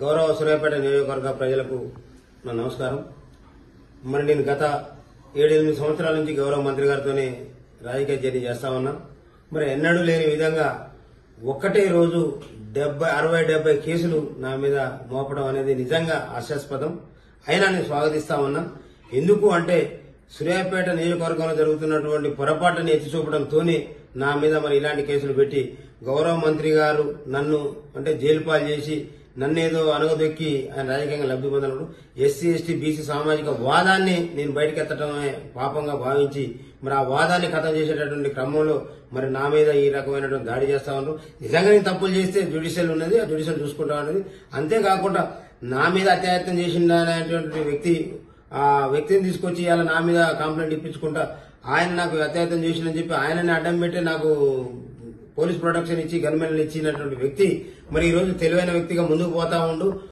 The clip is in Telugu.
గౌరవ సూర్యాపేట నియోజకవర్గ ప్రజలకు నా నమస్కారం మరి నేను గత ఏడెనిమిది సంవత్సరాల నుంచి గౌరవ మంత్రి గారితోనే రాజకీయ జర్నీ చేస్తా ఉన్నా మరి ఎన్నడూ లేని విధంగా ఒక్కటే రోజు డెబ్బై అరవై డెబ్బై కేసులు నా మీద మోపడం అనేది నిజంగా హాస్యాస్పదం అయినా నేను స్వాగతిస్తా ఉన్నా ఎందుకు అంటే సూర్యాపేట నియోజకవర్గంలో జరుగుతున్నటువంటి పొరపాటుని ఎత్తి చూపడంతోనే నా మీద మరి ఇలాంటి కేసులు పెట్టి గౌరవ మంత్రి గారు నన్ను అంటే జైలు పాలు చేసి నన్నేదో అనగదొక్కి ఆయన రాజకీయంగా లబ్ధి పొందడం ఎస్సీ ఎస్టీ బీసీ సామాజిక వాదాన్ని నేను బయటకెత్తడమే పాపంగా భావించి మరి ఆ వాదాన్ని ఖతం చేసేటటువంటి క్రమంలో మరి నా మీద ఈ రకమైనటువంటి దాడి చేస్తా ఉన్నారు నిజంగా నేను తప్పులు చేస్తే జ్యుడిషియల్ ఉన్నది ఆ జ్యుడిషియల్ చూసుకుంటా ఉన్నది అంతేకాకుండా నా మీద అత్యాయత్నం చేసిండ అనేటువంటి వ్యక్తి ఆ వ్యక్తిని తీసుకొచ్చి ఇవాళ నా మీద కంప్లైంట్ ఇప్పించుకుంటా ఆయన నాకు అత్యాయత్నం చేసిందని చెప్పి ఆయనని అడ్డం పెట్టి నాకు పోలీస్ ప్రొటెక్షన్ ఇచ్చి గన్మెన్లు ఇచ్చినటువంటి వ్యక్తి మరి ఈ రోజు తెలివైన వ్యక్తిగా ముందుకు పోతా ఉండు